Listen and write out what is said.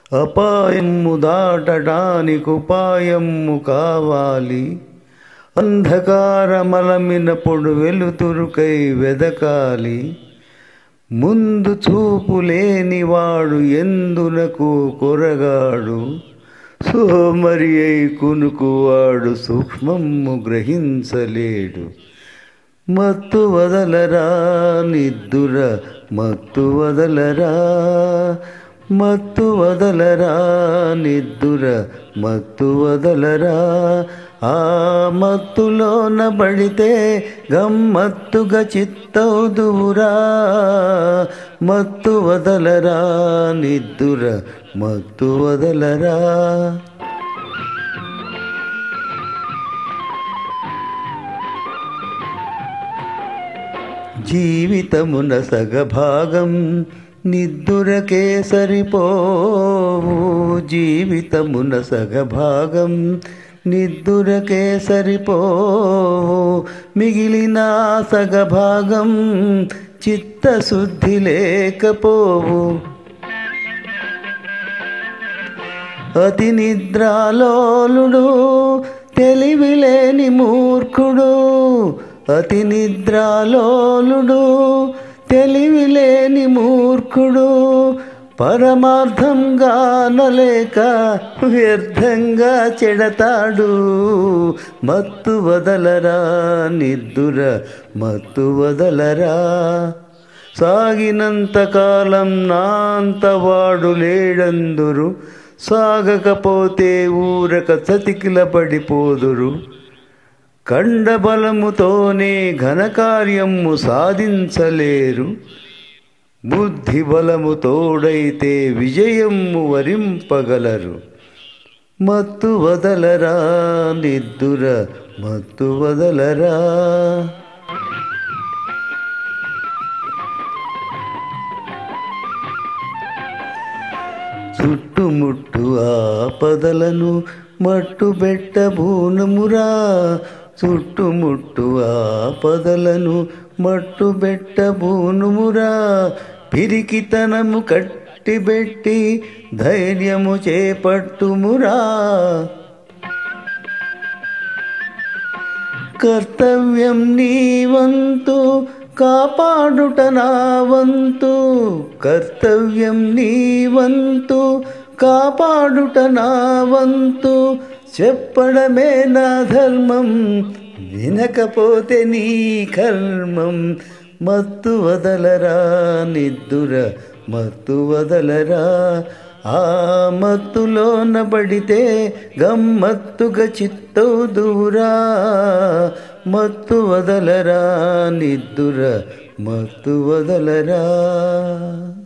అపాయము దాటడానికి ఉపాయము కావాలి అంధకారమలమినప్పుడు వెలుతురుకై వెదకాలి ముందు చూపు లేనివాడు ఎందునకు కొరగాడు సోమరి అయి కునుకువాడు సూక్ష్మము గ్రహించలేడు మత్తు వదలరా నిద్దుర మత్తు వదలరా మత్తు వదలరా నిద్దుర మత్తు వదలరా ఆ మత్తులోన పడితే గమ్మత్తుగా చిత్తవుదువురా మత్తు వదలరా నిద్దుర మత్తు వదలరా జీవితమున సగభాగం నిద్దురకే సరిపోవు జీవితమున సగభాగం నిద్దురకే సరిపోవు మిగిలిన సగభాగం చిత్తశుద్ధి లేకపోవు అతి నిద్రాలోలుడు తెలివిలేని మూర్ఖుడు అతి నిద్రాలోలుడు తెలివిలేని మూర్ఖుడు పరమార్థం గానలేక వ్యర్థంగా చెడతాడు మత్తు వదలరా నిద్దుర మత్తు వదలరా సాగినంతకాలం నాంతవాడు లేడందురు సాగకపోతే ఊరక చతికిల పడిపోదురు కండబలముతోనే ఘనకార్యము సాధించలేరు బుద్ధి బలము తోడైతే విజయము వరింపగలరు మత్తు వదలరా నిద్దుర మత్తు వదలరా చుట్టుముట్టు ఆపదలను మట్టుబెట్ట బూనమురా చుట్టుముట్టు ఆపదలను మట్టుబెట్ట బూనుమురా పిరికితనము కట్టిబెట్టి ధైర్యము చేపట్టుమురా కర్తవ్యం నీ వంతు కాపాడుట నా వంతు కర్తవ్యం నీ వంతు కాపాడుట నా వంతు చెప్పడమే నా ధర్మం వినకపోతే నీ కర్మం మత్తు వదలరా నిద్దుర మత్తు వదలరా ఆ మత్తులోన పడితే గమ్మత్తుగా చిత్తవుదురా మత్తు వదలరా నిద్దుర మత్తు వదలరా